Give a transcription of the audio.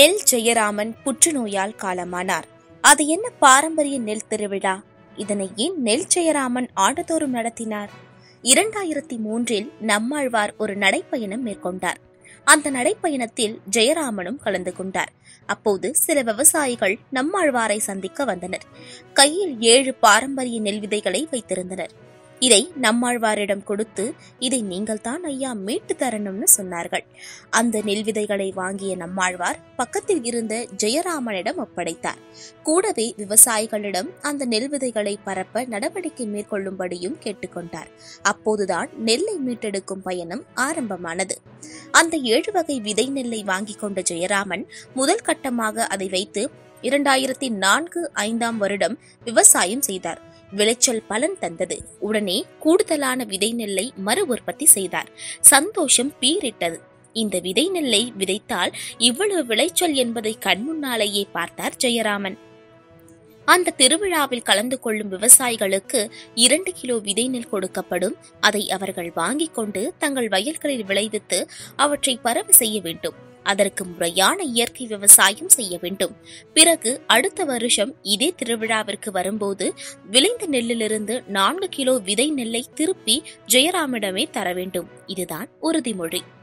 நெல் ஜெயராமன் புற்றுநோயால் காலமானார் அது என்ன பாரம்பரிய நெல் திருவிழா இதனை ஏன் நெல் ஜெயராமன் ஆண்டுதோறும் நடத்தினார் இரண்டாயிரத்தி மூன்றில் நம்மாழ்வார் ஒரு நடைப்பயணம் மேற்கொண்டார் அந்த நடைப்பயணத்தில் ஜெயராமனும் கலந்து கொண்டார் அப்போது சில விவசாயிகள் நம்மாழ்வாரை சந்திக்க வந்தனர் கையில் ஏழு பாரம்பரிய நெல் விதைகளை வைத்திருந்தனர் இதை நம்மாழ்வாரிடம் கொடுத்து இதை நீங்கள் தான் ஐயா மீட்டு தரணும்னு சொன்னார்கள் அந்த நெல் விதைகளை வாங்கிய நம்மாழ்வார் பக்கத்தில் இருந்த ஜெயராமனிடம் ஒப்படைத்தார் கூடவே விவசாயிகளிடம் அந்த நெல் விதைகளை பரப்ப நடவடிக்கை மேற்கொள்ளும்படியும் கேட்டுக்கொண்டார் அப்போதுதான் நெல்லை மீட்டெடுக்கும் பயணம் ஆரம்பமானது அந்த ஏழு வகை விதை நெல்லை வாங்கிக் கொண்ட ஜெயராமன் முதல் கட்டமாக அதை வைத்து இரண்டாயிரத்தி நான்கு ஐந்தாம் வருடம் விவசாயம் செய்தார் விளைச்சல் பலன் தந்தது உடனே கூடுதலான விதை நெல்லை மறு உற்பத்தி செய்தார் சந்தோஷம் பீரிட்டது இந்த விதை நெல்லை விதைத்தால் இவ்வளவு விளைச்சல் என்பதை கண்முன்னாலேயே பார்த்தார் ஜெயராமன் அந்த திருவிழாவில் கலந்து கொள்ளும் விவசாயிகளுக்கு இரண்டு கிலோ விதை நெல் கொடுக்கப்படும் அதை அவர்கள் வாங்கிக் கொண்டு தங்கள் வயல்களில் விளைவித்து அவற்றை பரவ செய்ய வேண்டும் அதற்கு முறையான இயற்கை விவசாயம் செய்ய வேண்டும் பிறகு அடுத்த வருஷம் இதே திருவிழாவிற்கு வரும்போது விளைந்த நெல்லிலிருந்து நான்கு கிலோ விதை நெல்லை திருப்பி ஜெயராமிடமே தர வேண்டும் இதுதான் உறுதிமொழி